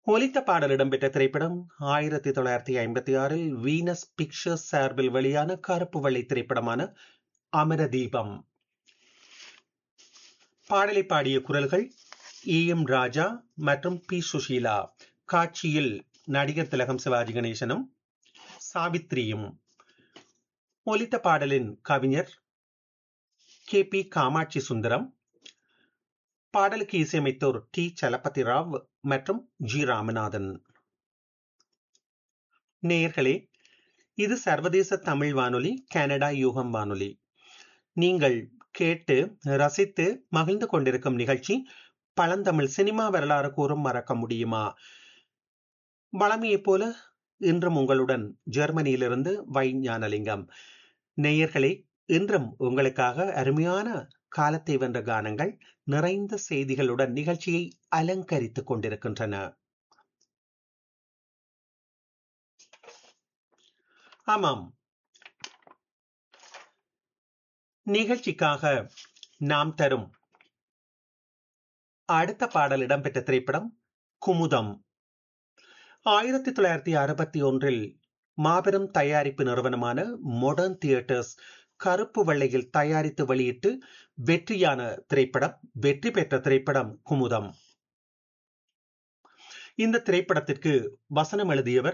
ஒலித்த பாடல் இடம்பெற்ற திரைப்படம் ஆயிரத்தி தொள்ளாயிரத்தி ஐம்பத்தி ஆறில் வீனஸ் பிக்சர்ஸ் சார்பில் வெளியான கருப்பு வெள்ளை திரைப்படமான அமரதீபம் பாடலை பாடிய குரல்கள் இ எம் ராஜா மற்றும் பி சுஷீலா காட்சியில் நடிகர் திலகம் சிவாஜி கணேசனும் சாவித்ரியும் ஒலித்த பாடலின் கவிஞர் கே பி காமாட்சி சுந்தரம் பாடலுக்கு இசையமைத்தோர் டி சலபதி ராவ் மற்றும் ஜி ராமநாதன் நேயர்களே இது சர்வதேச தமிழ் வானொலி கனடா யூகம் வானொலி நீங்கள் கேட்டு ரசித்து மகிழ்ந்து கொண்டிருக்கும் நிகழ்ச்சி பழந்தமிழ் சினிமா வரலாறு கூறும் மறக்க முடியுமா வளமையைப் போல இன்றும் உங்களுடன் ஜெர்மனியிலிருந்து வை ஞானலிங்கம் நேயர்களே இன்றும் உங்களுக்காக அருமையான காலத்தை வென்ற கானங்கள் நிறைந்த செய்திகளுடன் நிகழ்ச்சியை அலங்கரித்துக் கொண்டிருக்கின்றன ஆமாம் நிகழ்ச்சிக்காக நாம் தரும் அடுத்த பாடல் இடம்பெற்ற திரைப்படம் குமுதம் ஆயிரத்தி தொள்ளாயிரத்தி அறுபத்தி ஒன்றில் மாபெரும் தயாரிப்பு நிறுவனமான மொடர்ன் தியேட்டர்ஸ் கருப்பு வெள்ளையில் தயாரித்து வெளியிட்டு வெற்றியான திரைப்படம் வெற்றி பெற்ற திரைப்படம் குமுதம் இந்த திரைப்படத்திற்கு வசனம் எழுதியவர்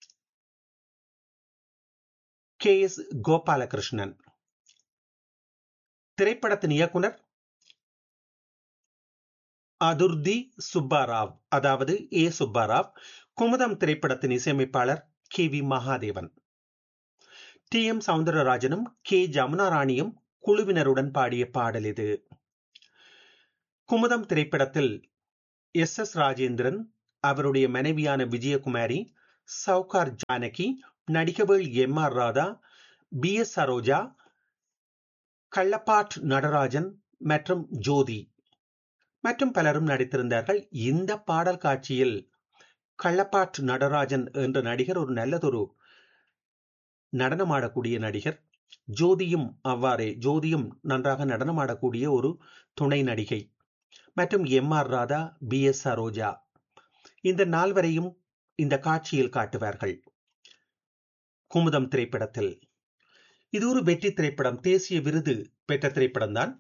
கே எஸ் கோபாலகிருஷ்ணன் திரைப்படத்தின் இயக்குனர் அதுர்தி சுப்பாராவ் அதாவது ஏ சுப்பாராவ் குமுதம் திரைப்படத்தின் இசையமைப்பாளர் K V Mahadevan T M சவுந்தரராஜனும் கே ஜமுனா ராணியும் குழுவினருடன் பாடிய பாடல் இது குமுதம் திரைப்படத்தில் எஸ் எஸ் ராஜேந்திரன் அவருடைய மனைவியான விஜயகுமாரி சவுகார் ஜானகி நடிகவேள் M R Radha P S Saroja Kallapart Natarajan மற்றும் ஜோதி மற்றும் பலரும் நடித்திருந்தார்கள் இந்த பாடல் காட்சியில் கள்ளப்பாட் நடராஜன் என்ற நடிகர் ஒரு நல்லதொரு நடனமாடக்கூடிய நடிகர் ஜோதியும் அவ்வாறே ஜோதியும் நன்றாக நடனமாடக்கூடிய ஒரு துணை நடிகை மற்றும் M R Radha P S Saroja இந்த நால்வரையும் இந்த காட்சியில் காட்டுவார்கள் குமுதம் திரைப்படத்தில் இது ஒரு வெற்றி திரைப்படம் தேசிய விருது பெற்ற திரைப்படம் தான்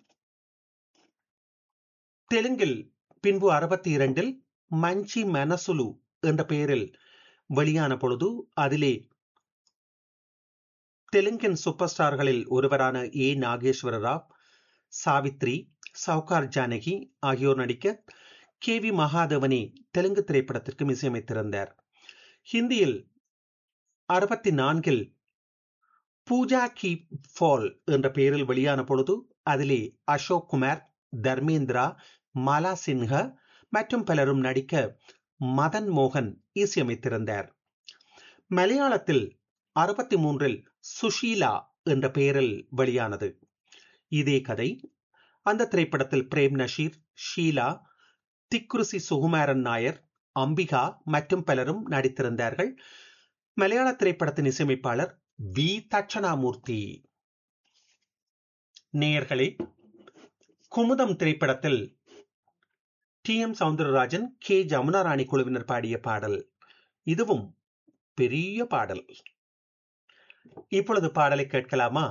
தெலுங்கில் பின்பு அறுபத்தி இரண்டில் மஞ்சி மனசுலு என்ற பெயரில் வெளியான பொழுது அதிலே தெலுங்கின் சூப்பர் ஸ்டார்களில் ஒருவரான ஏ நாகேஸ்வர ராவ் சாவித்ரி சவுகார் ஜானகி ஆகியோர் நடிக்க கே வி மகாதேவனே தெலுங்கு திரைப்படத்திற்கும் இசையமைத்திருந்தார் ஹிந்தியில் அறுபத்தி நான்கில் பூஜா கி ஃபால் என்ற பெயரில் வெளியான பொழுது அதிலே அசோக் குமார் தர்மேந்திரா மாலா சின்ஹா மற்றும் பலரும் நடிக்க மதன் மோகன் இசையமைத்திருந்தார் மலையாளத்தில் அறுபத்தி மூன்றில் சுஷீலா என்ற பெயரில் வெளியானது இதே கதை அந்த திரைப்படத்தில் பிரேம் நஷீர் ஷீலா திக்ருசி சுகுமாரன் நாயர் அம்பிகா மற்றும் பலரும் நடித்திருந்தார்கள் மலையாள திரைப்படத்தின் இசையமைப்பாளர் வி தட்சணாமூர்த்தி நேயர்களே குமுதம் திரைப்படத்தில் T M Soundararajan K Jamuna Rani குழுவினர் பாடிய பாடல் இதுவும் பெரிய பாடல் இப்பொழுது பாடலை கேட்கலாமா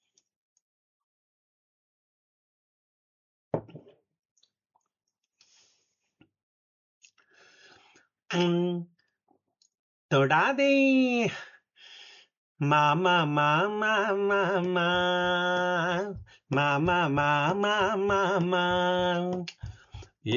தொடாதே மாமா மாமா மாமா மாமா மாமா மாமா